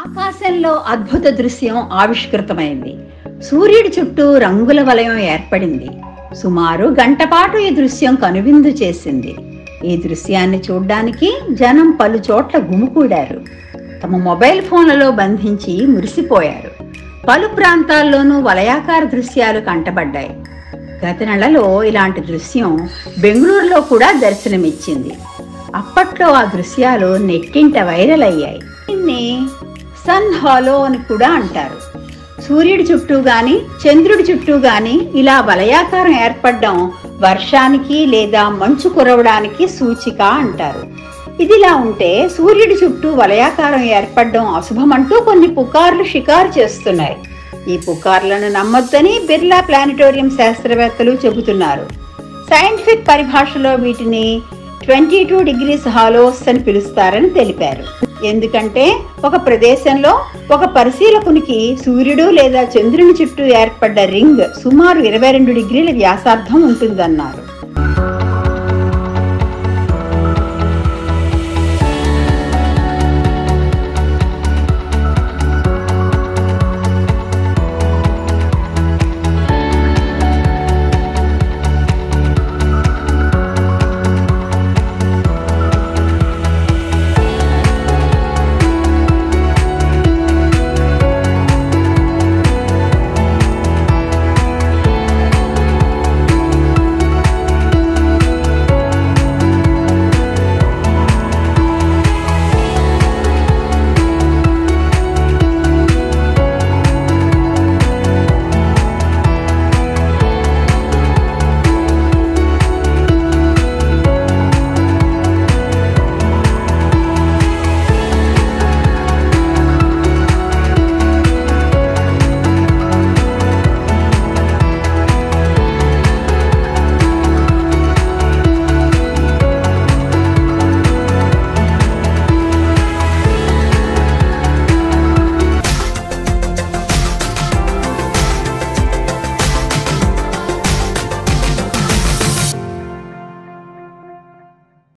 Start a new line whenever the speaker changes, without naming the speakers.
ఆకాశంలో అద్భుత దృశ్యం ఆవిష్కృతమైంది సూర్యుడి చుట్టూ రంగుల వలయం ఏర్పడింది సుమారు గంటపాటు ఈ దృశ్యం కనువిందు చేసింది ఈ దృశ్యాన్ని చూడ్డానికి జనం పలు చోట్ల గుమికూడారు తమ మొబైల్ ఫోన్లలో బంధించి మురిసిపోయారు పలు ప్రాంతాల్లోనూ వలయాకార దృశ్యాలు కంటబడ్డాయి గత నెలలో ఇలాంటి దృశ్యం బెంగళూరులో కూడా దర్శనమిచ్చింది అప్పట్లో ఆ దృశ్యాలు నెట్టింట వైరల్ అయ్యాయి దీన్ని సన్ హాలో అని కూడా అంటారు సూర్యుడి చుట్టూ గాని చంద్రుడి చుట్టూ గాని ఇలా వలయాకారం ఏర్పడడం వర్షానికి లేదా మంచు కురవడానికి సూచిక అంటారు ఇదిలా ఉంటే సూర్యుడి చుట్టూ వలయాకారం ఏర్పడడం అశుభమంటూ కొన్ని పుకార్లు షికారు చేస్తున్నాయి ఈ పుకార్లను నమ్మొద్దని బిర్లా ప్లానిటోరియం శాస్త్రవేత్తలు చెబుతున్నారు సైంటిఫిక్ పరిభాషలో వీటిని ట్వంటీ టూ డిగ్రీస్ హాలోస్ అని పిలుస్తారని తెలిపారు ఎందుకంటే ఒక ప్రదేశంలో ఒక పరిశీలకునికి సూర్యుడు లేదా చంద్రుని చుట్టూ ఏర్పడ్డ రింగ్ సుమారు ఇరవై రెండు డిగ్రీల వ్యాసార్థం ఉంటుందన్నారు